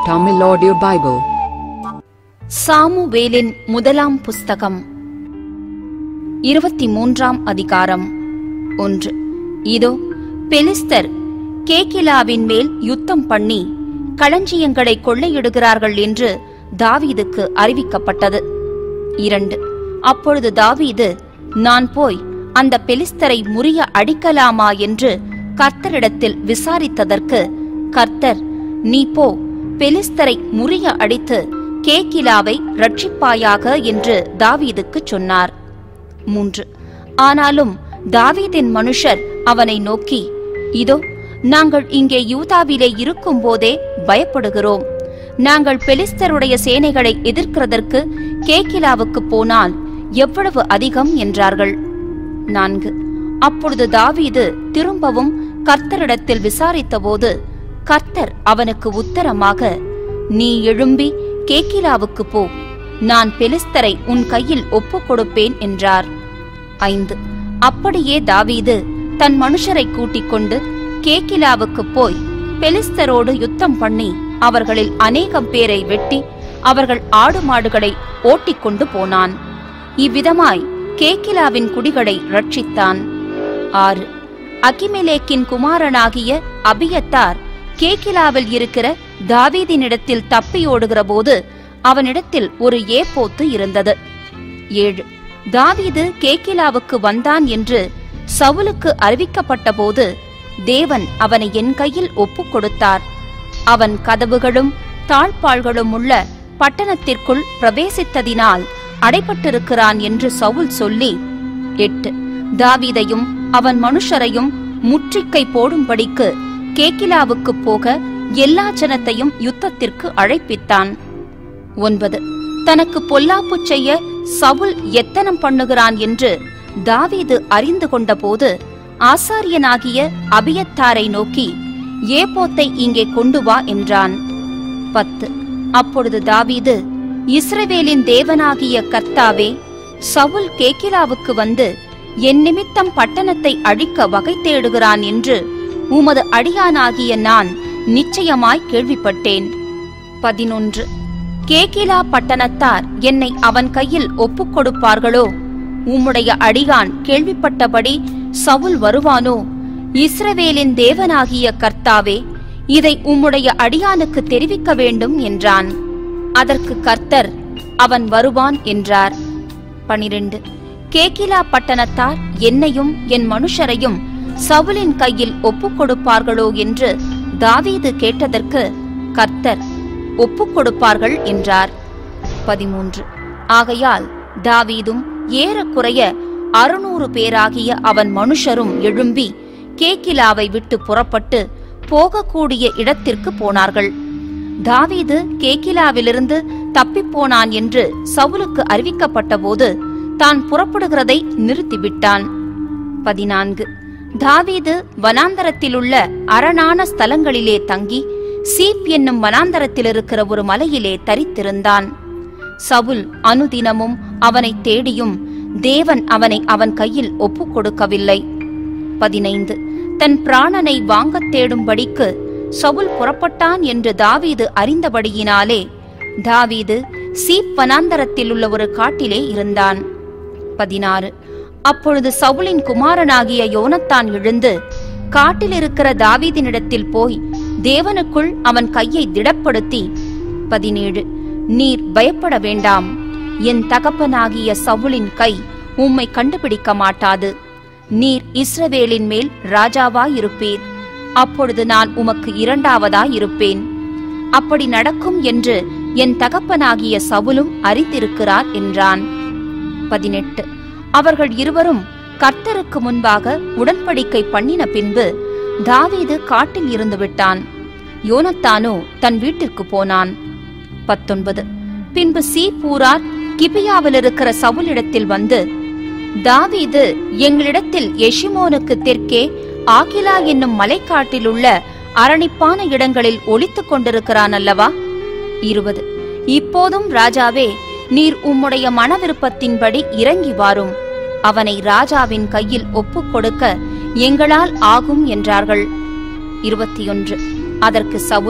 Tamil Audio Bible. சாமுவேலின் முதலாம் புஸ்தகம் இருபத்தி மூன்றாம் அதிகாரம் ஒன்று இதோ பெலிஸ்தர் கேக்கிலாவின் மேல் யுத்தம் பண்ணி களஞ்சியங்களை கொள்ளையிடுகிறார்கள் என்று தாவீதுக்கு அறிவிக்கப்பட்டது இரண்டு அப்பொழுது தாவீது நான் போய் அந்த பெலிஸ்தரை முறிய அடிக்கலாமா என்று கர்த்தரிடத்தில் விசாரித்ததற்கு கர்த்தர் நீ போ பெலிஸ்தரை முறிய அடித்து கேக்கிலாவை ரட்சிப்பாயாக என்று தாவீதுக்குச் சொன்னார் மூன்று ஆனாலும் தாவீதின் மனுஷர் அவனை நோக்கி இதோ நாங்கள் இங்கே யூதாவிலே இருக்கும்போதே பயப்படுகிறோம் நாங்கள் பெலிஸ்தருடைய சேனைகளை எதிர்க்கிறதற்கு கேக்கிலாவுக்கு போனால் எவ்வளவு அதிகம் என்றார்கள் நான்கு அப்பொழுது தாவீது திரும்பவும் கர்த்தரிடத்தில் விசாரித்தபோது கர்த்தர் அவனுக்கு உத்தரமாக நீ எழும்பி கேக்கிலாவுக்கு போ நான் பெலிஸ்தரை உன் கையில் ஒப்புக் கொடுப்பேன் என்றார் ஐந்து அப்படியே தாவீது தன் மனுஷரை கூட்டிக் கொண்டு கேக்கிலாவுக்கு போய் பெலிஸ்தரோடு யுத்தம் பண்ணி அவர்களில் அநேகம் பேரை வெட்டி அவர்கள் ஆடு மாடுகளை ஓட்டிக்கொண்டு போனான் இவ்விதமாய் கேக்கிலாவின் குடிகளை ரட்சித்தான் ஆறு அகிமெலேக்கின் குமாரனாகிய அபியத்தார் கேக்கிலாவில் இருக்கிற தாவீதினிடத்தில் தப்பி ஓடுகிற போது அவனிடத்தில் ஒரு ஏப்போத்து இருந்தது ஏழு தாவீது கேக்கிலாவுக்கு வந்தான் என்று சவுலுக்கு அறிவிக்கப்பட்டபோது தேவன் அவனை என் கையில் ஒப்புக் கொடுத்தார் அவன் கதவுகளும் தாழ்பாள்களும் உள்ள பட்டணத்திற்குள் பிரவேசித்ததினால் அடைபட்டிருக்கிறான் என்று சவுல் சொல்லி எட்டு தாவீதையும் அவன் மனுஷரையும் முற்றிக்கை போடும்படிக்கு கேக்கிலாவுக்கு போக எல்லா ஜனத்தையும் யுத்தத்திற்கு அழைப்பித்தான் ஒன்பது தனக்கு பொல்லாப்பு செய்ய சவுல் எத்தனம் பண்ணுகிறான் என்று தாவீது அறிந்து கொண்டபோது ஆசாரியனாகிய அபியத்தாரை நோக்கி ஏபோத்தை இங்கே கொண்டு வா என்றான் பத்து அப்பொழுது தாவீது இஸ்ரவேலின் தேவனாகிய கர்த்தாவே சவுல் கேக்கிலாவுக்கு வந்து என் நிமித்தம் பட்டணத்தை அழிக்க வகை தேடுகிறான் என்று உமது அடியானாகிய நான் நிச்சயமாய் கேள்விப்பட்டேன் பதினொன்று கேகிலா பட்டணத்தார் என்னை அவன் கையில் ஒப்புக் கொடுப்பார்களோ உம்முடைய அடியான் கேள்விப்பட்டபடி சவுல் வருவானோ இஸ்ரவேலின் தேவனாகிய கர்த்தாவே இதை உம்முடைய அடியானுக்கு தெரிவிக்க வேண்டும் என்றான் அதற்கு கர்த்தர் அவன் வருவான் என்றார் பனிரெண்டு கேகிலா பட்டணத்தார் என்னையும் என் மனுஷரையும் சவுலின் கையில் ஒப்புக் கொடுப்பார்களோ என்று தாவீது கேட்டதற்கு கர்த்தர் ஒப்புக் கொடுப்பார்கள் என்றார் பதிமூன்று ஆகையால் தாவீதும் ஏறக்குறைய அறுநூறு பேராகிய அவன் மனுஷரும் எழும்பி கேக்கிலாவை விட்டு புறப்பட்டு போகக்கூடிய இடத்திற்கு போனார்கள் தாவீது கேக்கிலாவிலிருந்து தப்பிப்போனான் என்று சவுலுக்கு அறிவிக்கப்பட்டபோது தான் புறப்படுகிறதை நிறுத்திவிட்டான் பதினான்கு தாவீது வனாந்தரத்திலுள்ள அரணான ஸ்தலங்களிலே தங்கி சீப் என்னும் வனாந்தரத்தில் இருக்கிற ஒரு மலையிலே தரித்திருந்தான் சவுல் அனுதினமும் அவனை தேடியும் தேவன் அவனை அவன் கையில் ஒப்புக் கொடுக்கவில்லை பதினைந்து தன் பிராணனை வாங்கத் தேடும்படிக்கு சவுல் புறப்பட்டான் என்று தாவீது அறிந்தபடியினாலே தாவீது சீப் வனாந்தரத்தில் உள்ள ஒரு காட்டிலே இருந்தான் பதினாறு அப்பொழுது சவுலின் குமாரனாகிய யோனத்தான் எழுந்து காட்டில் இருக்கிற தாவீதினிடத்தில் போய் தேவனுக்குள் அவன் கையை திடப்படுத்தி பதினேழு நீர் பயப்பட வேண்டாம் என் தகப்பனாகிய சவுலின் கை உம்மை கண்டுபிடிக்க மாட்டாது நீர் இஸ்ரவேலின் மேல் ராஜாவாயிருப்பீர் அப்பொழுது நான் உமக்கு இரண்டாவதாயிருப்பேன் அப்படி நடக்கும் என்று என் தகப்பனாகிய சவுலும் அறிந்திருக்கிறார் என்றான் பதினெட்டு அவர்கள் இருவரும் கர்த்தருக்கு முன்பாக உடன்படிக்கை பண்ணின பின்பு தாவீது காட்டில் இருந்து விட்டான் யோனத்தானோ தன் வீட்டிற்கு போனான் பத்தொன்பது பின்பு சீப்பூரார் கிபியாவில் இருக்கிற சவுலிடத்தில் வந்து தாவீது எங்களிடத்தில் எஷிமோனுக்கு தெற்கே ஆகிலா என்னும் மலைக்காட்டில் உள்ள அரணிப்பான இடங்களில் ஒளித்துக் கொண்டிருக்கிறான் அல்லவா இருபது இப்போதும் ராஜாவே நீர் உம்முடைய மன விருப்பத்தின்படி இறங்கி வாரும் அவனை ராஜாவின் கையில் ஒப்புக் கொடுக்க எங்களால் ஆகும் என்றார்கள் இருபத்தி ஒன்று அதற்கு சவுல்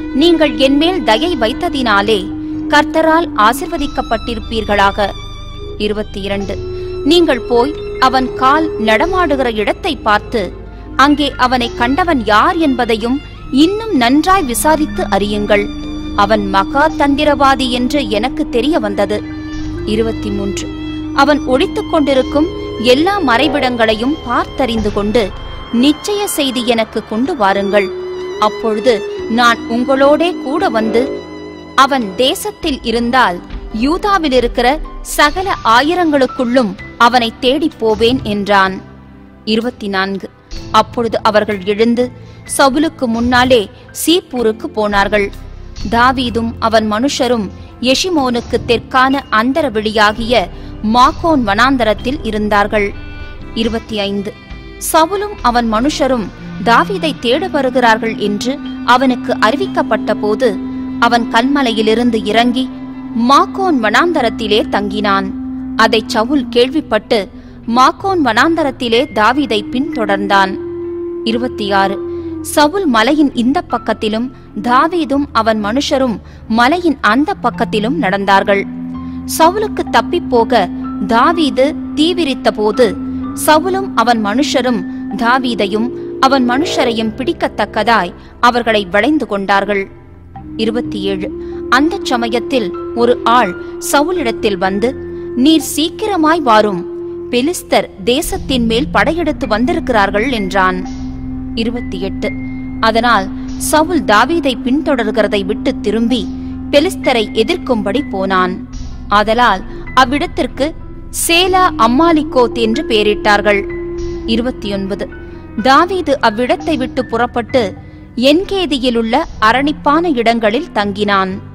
நீங்கள் என்மேல் தயை வைத்ததினாலே கர்த்தரால் ஆசிர்வதிக்கப்பட்டிருப்பீர்களாக இருபத்தி இரண்டு நீங்கள் போய் அவன் கால் நடமாடுகிற இடத்தை பார்த்து அங்கே அவனை கண்டவன் யார் என்பதையும் இன்னும் நன்றாய் விசாரித்து அறியுங்கள் அவன் மகா தந்திரவாதி என்று எனக்கு தெரிய வந்தது இருபத்தி மூன்று அவன் ஒழித்துக் கொண்டிருக்கும் எல்லா மறைவிடங்களையும் பார்த்தறிந்து கொண்டு நிச்சய செய்தி எனக்கு கொண்டு வாருங்கள் அப்பொழுது நான் உங்களோடே கூட வந்து அவன் தேசத்தில் இருந்தால் யூதாவில் இருக்கிற சகல ஆயிரங்களுக்குள்ளும் அவனை தேடிப் போவேன் என்றான் இருபத்தி நான்கு அப்பொழுது அவர்கள் எழுந்து சவுலுக்கு முன்னாலே சீப்பூருக்கு போனார்கள் தாவீதும் அவன் மனுஷரும் எஷிமோனுக்கு தெற்கான அந்தர வெளியாகிய மாக்கோன் வனாந்தரத்தில் இருந்தார்கள் இருபத்தி ஐந்து சவுலும் அவன் மனுஷரும் தாவீதை தேட வருகிறார்கள் என்று அவனுக்கு அறிவிக்கப்பட்ட போது அவன் கல்மலையிலிருந்து இறங்கி மாக்கோன் வனாந்தரத்திலே தங்கினான் அதைச் சவுல் கேள்விப்பட்டு மாக்கோன் வனாந்தரத்திலே தாவீதை பின்தொடர்ந்தான் இருபத்தி ஆறு சவுல் மலையின் இந்த பக்கத்திலும் தாவீதும் அவன் மனுஷரும் மலையின் அந்த பக்கத்திலும் நடந்தார்கள் சவுலுக்கு தப்பிப் போக தாவீது தீவிரித்த போது சவுலும் அவன் மனுஷரும் தாவீதையும் அவன் மனுஷரையும் பிடிக்கத்தக்கதாய் அவர்களை வளைந்து கொண்டார்கள் இருபத்தி ஏழு அந்த சமயத்தில் ஒரு ஆள் சவுலிடத்தில் வந்து நீர் சீக்கிரமாய் வாரும் பெலிஸ்தர் தேசத்தின் மேல் படையெடுத்து வந்திருக்கிறார்கள் என்றான் இருபத்தி எட்டு அதனால் சவுல் தாவீதை பின்தொடர்கிறதை விட்டு திரும்பி பெலிஸ்தரை எதிர்க்கும்படி போனான் ஆதலால் அவ்விடத்திற்கு சேலா அம்மாலிகோத் என்று பெயரிட்டார்கள் இருபத்தி ஒன்பது தாவீது அவ்விடத்தை விட்டு புறப்பட்டு என்கேதியிலுள்ள அரணிப்பான இடங்களில் தங்கினான்